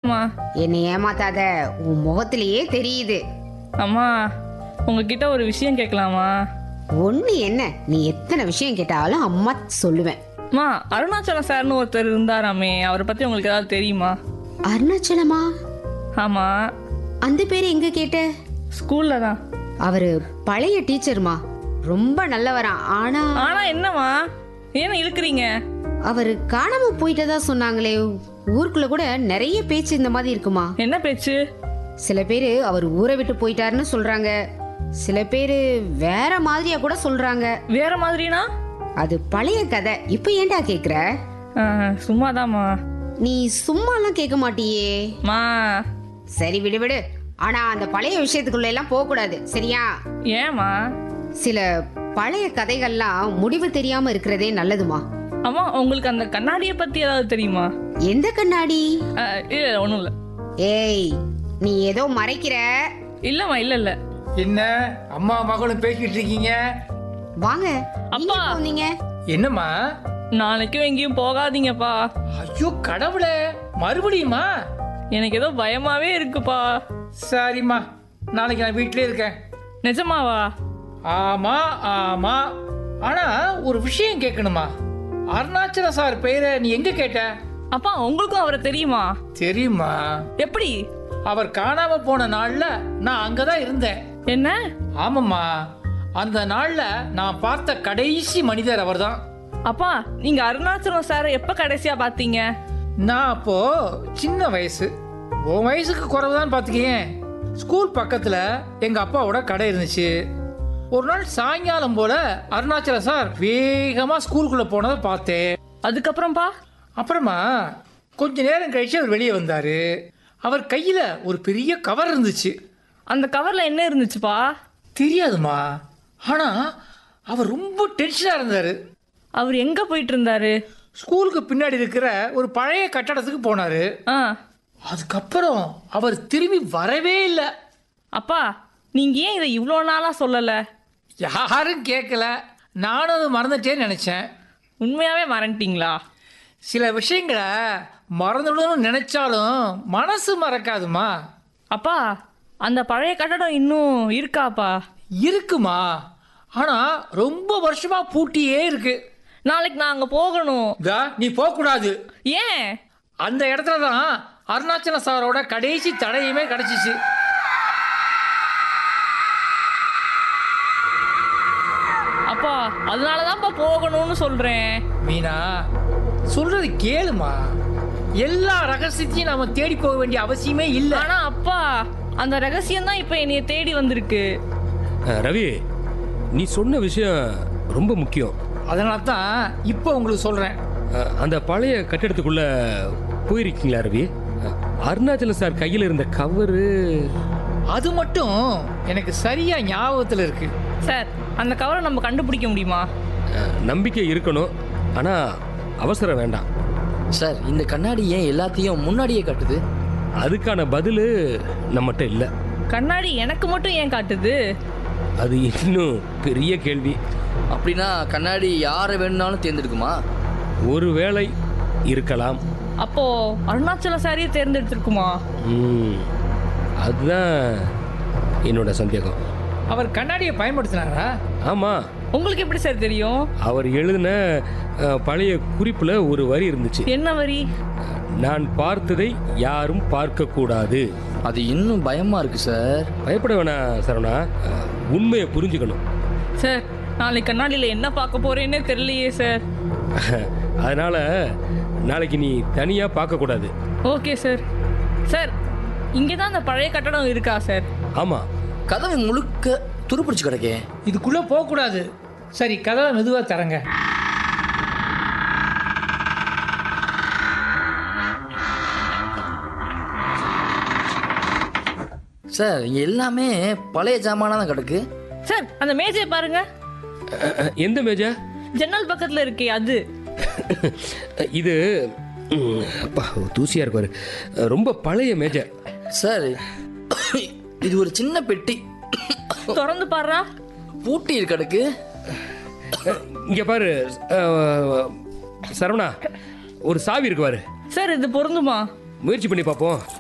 அம்மா என்னை ஏமாத்தாத உன் முகத்திலேயே தெரியுது அம்மா உங்ககிட்ட ஒரு விஷயம் கேட்கலாமா ஒண்ணு என்ன நீ எத்தனை விஷயம் கேட்டாலும் அம்மா சொல்லுவேன் அம்மா அருணாச்சலம் சார்னு ஒருத்தர் இருந்தாராமே அவரை பத்தி உங்களுக்கு ஏதாவது தெரியுமா அருணாச்சலமா ஆமா அந்த பேர் எங்க கேட்ட ஸ்கூல்ல தான் அவரு பழைய டீச்சர்மா ரொம்ப நல்லவராம் ஆனா ஆனா என்னம்மா ஏன் இழுக்கிறீங்க அவரு காணாம போயிட்டதா சொன்னாங்களே ஊருக்குள்ள கூட நிறைய பேச்சு இந்த மாதிரி இருக்குமா என்ன பேச்சு சில பேரு அவர் ஊரை விட்டு போயிட்டாருன்னு சொல்றாங்க சில பேரு வேற மாதிரியா கூட சொல்றாங்க வேற மாதிரினா அது பழைய கதை இப்ப ஏன்டா கேக்குற சும்மாதாம்மா நீ சும்மாலாம் கேட்க மாட்டியே மா சரி விடு விடு ஆனா அந்த பழைய விஷயத்துக்குள்ள எல்லாம் போக கூடாது சரியா ஏம்மா சில பழைய கதைகள்லாம் முடிவு தெரியாம இருக்கிறதே நல்லதுமா அம்மா உங்களுக்கு அந்த கண்ணாடியை பத்தி ஏதாவது தெரியுமா எந்த கண்ணாடி அஹ், இல்ல இல்ல, ஒண்ணும் இல்ல ஏய் நீ ஏதோ மறைக்கிற இல்லம்மா இல்ல இல்ல என்ன அம்மா மகளும் பேசிக்கிட்டு இருக்கீங்க வாங்க நீங்க அப்பா. எப்போ வந்தீங்க என்னம்மா நாளைக்கும் எங்கேயும் போகாதீங்கப்பா ஐயோ கடவுளே மறுபடியுமா எனக்கு ஏதோ பயமாவே இருக்குப்பா சரிம்மா நாளைக்கு நான் வீட்டிலே இருக்கேன் நிஜமாவா ஆமா ஆமா ஆனா ஒரு விஷயம் கேட்கணுமா அருணாச்சல சார் பெயரை நீ எங்க கேட்ட அப்பா உங்களுக்கும் அவரை தெரியுமா தெரியுமா எப்படி அவர் காணாம போன நாள்ல நான் அங்கதான் இருந்தேன் என்ன ஆமாம்மா அந்த நாள்ல நான் பார்த்த கடைசி மனிதர் அவர்தான் அப்பா நீங்க அருணாச்சலம் சாரை எப்ப கடைசியா பாத்தீங்க நான் அப்போ சின்ன வயசு உன் வயசுக்கு குறைவுதான் பார்த்துக்கேன் ஸ்கூல் பக்கத்துல எங்க அப்பாவோட கடை இருந்துச்சு ஒரு நாள் சாயங்காலம் போல அருணாச்சல சார் வேகமா ஸ்கூலுக்குள்ள போனதை பார்த்தேன் அதுக்கப்புறம்ப்பா அப்புறமா கொஞ்ச நேரம் கழிச்சு அவர் வெளியே வந்தாரு அவர் கையில ஒரு பெரிய கவர் இருந்துச்சு அந்த கவர்ல என்ன இருந்துச்சுப்பா தெரியாதுமா ஆனா அவர் ரொம்ப டென்ஷனா இருந்தாரு அவர் எங்க போயிட்டு இருந்தாரு ஸ்கூலுக்கு பின்னாடி இருக்கிற ஒரு பழைய கட்டடத்துக்கு போனாரு ஆ அதுக்கப்புறம் அவர் திரும்பி வரவே இல்லை அப்பா நீங்க ஏன் இதை இவ்வளோ நாளா சொல்லல யாரும் கேட்கல நானும் அது மறந்துட்டேன்னு நினச்சேன் உண்மையாவே மறந்துட்டீங்களா சில விஷயங்களை மறந்துடணும்னு நினைச்சாலும் மனசு மறக்காதுமா அப்பா அந்த பழைய கட்டடம் இன்னும் இருக்காப்பா இருக்குமா ஆனா ரொம்ப வருஷமா பூட்டியே இருக்கு நாளைக்கு நான் அங்க போகணும் இதா நீ போகக்கூடாது ஏன் அந்த இடத்துல தான் அருணாச்சல சாரோட கடைசி தடையுமே கிடைச்சிச்சு அப்பா அதனாலதான்ப்பா போகணும்னு சொல்றேன் மீனா சொல்றது கேளுமா எல்லா ரகசியத்தையும் நாம தேடி போக வேண்டிய அவசியமே இல்லை ஆனா அப்பா அந்த ரகசியம் தான் இப்ப என்னைய தேடி வந்திருக்கு அஹ், ரவி நீ சொன்ன விஷயம் ரொம்ப முக்கியம் அதனால தான் இப்போ உங்களுக்கு சொல்றேன் அஹ், அந்த பழைய கட்டிடத்துக்குள்ள போயிருக்கீங்களா ரவி அஹ், அருணாச்சலம் சார் கையில் இருந்த கவரு அது மட்டும் எனக்கு சரியா ஞாபகத்தில் இருக்கு சார் அந்த கவரை நம்ம கண்டுபிடிக்க முடியுமா அஹ், நம்பிக்கை இருக்கணும் ஆனால் அவசரம் வேண்டாம் சார் இந்த கண்ணாடி ஏன் எல்லாத்தையும் முன்னாடியே காட்டுது அதுக்கான பதில் நம்மகிட்ட இல்லை கண்ணாடி எனக்கு மட்டும் ஏன் காட்டுது அது இன்னும் பெரிய கேள்வி அப்படின்னா கண்ணாடி யாரை வேணும்னாலும் தேர்ந்தெடுக்குமா ஒரு வேளை இருக்கலாம் அப்போ அருணாச்சல சாரியை தேர்ந்தெடுத்திருக்குமா ம், அதுதான் என்னோட சந்தேகம் அவர் கண்ணாடியை பயன்படுத்தினாரா ஆமாம் உங்களுக்கு எப்படி சார் தெரியும் அவர் எழுதின அஹ், பழைய குறிப்பில் ஒரு வரி இருந்துச்சு என்ன வரி நான் பார்த்ததை யாரும் பார்க்கக்கூடாது அது இன்னும் பயமா இருக்கு சார் பயப்பட வேணாம் சரவணா அஹ், உண்மையை புரிஞ்சுக்கணும் சார் நாளைக்கு கண்ணாடியில என்ன பார்க்க போறேன்னே தெரியலையே சார் அதனால நாளைக்கு நீ தனியாக பார்க்கக்கூடாது ஓகே சார் சார் இங்கே தான் அந்த பழைய கட்டடம் இருக்கா சார் ஆமாம் கதவு முழுக்க துருப்பிடிச்சு கிடக்கே இதுக்குள்ள போகக்கூடாது சரி கதவை மெதுவாக தரங்க சார் இங்க எல்லாமே பழைய ஜாமானா தான் கிடக்கு சார் அந்த மேஜை பாருங்க அஹ், அஹ், எந்த மேஜா ஜன்னல் பக்கத்துல இருக்கே அது இது ம், அப்பா தூசியாக இருப்பாரு ரொம்ப பழைய மேஜை சார் இது ஒரு சின்ன பெட்டி திறந்து பாருடா பூட்டி கிடக்கு இங்கே பாரு அஹ், சரவணா ஒரு சாவி இருக்கு பாரு சார் இது பொருந்துமா முயற்சி பண்ணி பார்ப்போம்